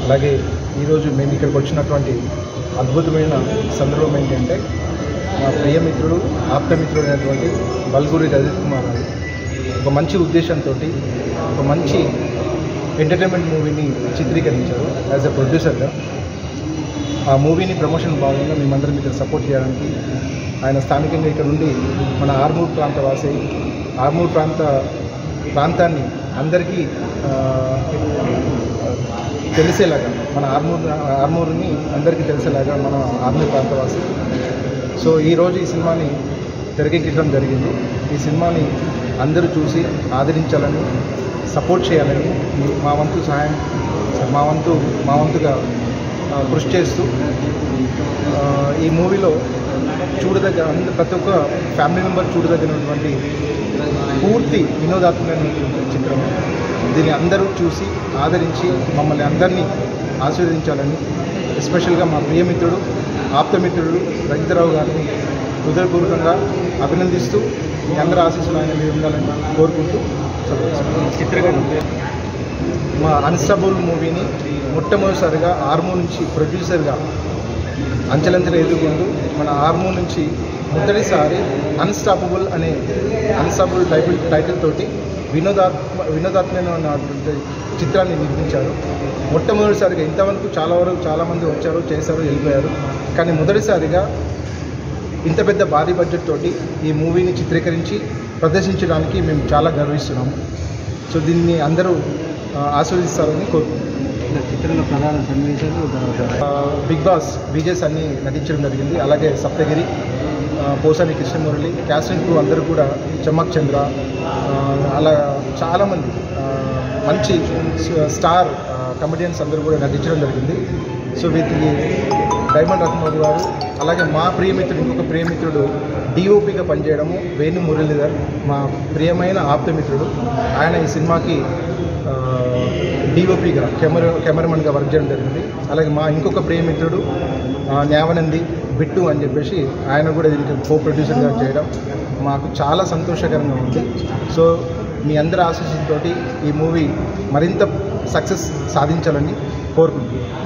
అలాగే ఈరోజు మేము ఇక్కడికి వచ్చినటువంటి అద్భుతమైన సందర్భం ఏంటంటే మా ప్రియమిత్రుడు ఆప్తమిత్రుడు అయినటువంటి బల్గూరి రజిత్ కుమార్ గారు ఒక మంచి ఉద్దేశంతో ఒక మంచి ఎంటర్టైన్మెంట్ మూవీని చిత్రీకరించారు యాజ్ ఎ ప్రొడ్యూసర్గా ఆ మూవీని ప్రమోషన్ భాగంగా మేమందరం ఇక్కడ సపోర్ట్ చేయడానికి ఆయన స్థానికంగా ఇక్కడ నుండి మన ఆర్మూర్ ప్రాంత వాసి ఆర్మూర్ ప్రాంత ప్రాంతాన్ని అందరికీ ఆ, తెలిసేలాగా మన ఆర్మూర్ ఆర్మూర్ని అందరికీ తెలిసేలాగా మన ఆర్మూర్ ప్రాంతవాసి సో ఈరోజు ఈ సినిమాని తెరకెక్కించడం జరిగింది ఈ సినిమాని అందరూ చూసి ఆదరించాలని సపోర్ట్ చేయాలని ఈ- మా వంతు సహాయం మా వంతు మా వంతుగా ఆ, కృషి చేస్తూ ఆ, ఈ మూవీలో చూడదగ్గ అంద ప్రతి ఒక్క ఫ్యామిలీ మెంబర్ చూడదగినటువంటి పూర్తి వినోదాత్మకమైనటువంటి చిత్రం దీన్ని అందరూ చూసి ఆదరించి మమ్మల్ని అందరినీ ఆశీర్వదించాలని ఎస్పెషల్గా మా ప్రియమిత్రుడు ఆప్తమిత్రుడు రజితరావు గారిని హృదయపూర్వకంగా అభినందిస్తూ మీ అందరి ఆశీస్సులు ఆయన మీద ఉండాలని కోరుకుంటూ చిత్రకరణ మా అన్స్టబుల్ మూవీని మొట్టమొదటిసారిగా ఆర్మూ నుంచి ప్రొడ్యూసర్గా అంచెలంచెలు ఎదుర్కొంటూ మన ఆర్మూ నుంచి మొదటిసారి అన్స్టాపబుల్ అనే అన్స్టాపబుల్ టైటిల్ టైటిల్ తోటి వినోదాత్మ వినోదాత్మకమైనటువంటి చిత్రాన్ని నిర్మించారు మొట్టమొదటిసారిగా ఇంతవరకు చాలా వరకు చాలామంది వచ్చారు చేశారు వెళ్ళిపోయారు కానీ మొదటిసారిగా ఇంత పెద్ద భారీ బడ్జెట్ తోటి ఈ మూవీని చిత్రీకరించి ప్రదర్శించడానికి మేము చాలా గర్విస్తున్నాము సో దీన్ని అందరూ ఆ, ఆస్వాదిస్తారని కోరుకుంటున్నాం చిత్రంలో ప్రధాన సన్నివేశాలు ఆ, బిగ్ బాస్ విజయ్ అన్ని నటించడం జరిగింది అలాగే సప్తగిరి ఆ, పోసాని కృష్ణమురళి క్యాస్టింగ్ క్రూ అందరూ కూడా చమ్మక్ చంద్ర ఆ, అలా చాలామంది ఆ, మంచి స- స్టార్ ఆ, కమెడియన్స్ అందరూ కూడా నటించడం జరిగింది సో వీటికి డైమండ్ రత్నబాబు గారు అలాగే మా ప్రియమిత్రుడు ఇంకొక ప్రియమిత్రుడు డిఓపిగా పనిచేయడము వేణు మురళీధర్ మా ప్రియమైన ఆప్తమిత్రుడు ఆయన ఈ సినిమాకి డిఓపిగా కెమెరా కెమెరామన్గా వర్క్ చేయడం జరిగింది అలాగే మా ఇంకొక ప్రియమిత్రుడు ఆ, న్యావనంది బిట్టు అని చెప్పేసి ఆయన కూడా దీనికి కో ప్రొడ్యూసర్గా చేయడం మాకు చాలా సంతోషకరంగా ఉంది సో మీ అందరి ఆశీస్సులతోటి ఈ మూవీ మరింత సక్సెస్ సాధించాలని కోరుకుంటున్నాను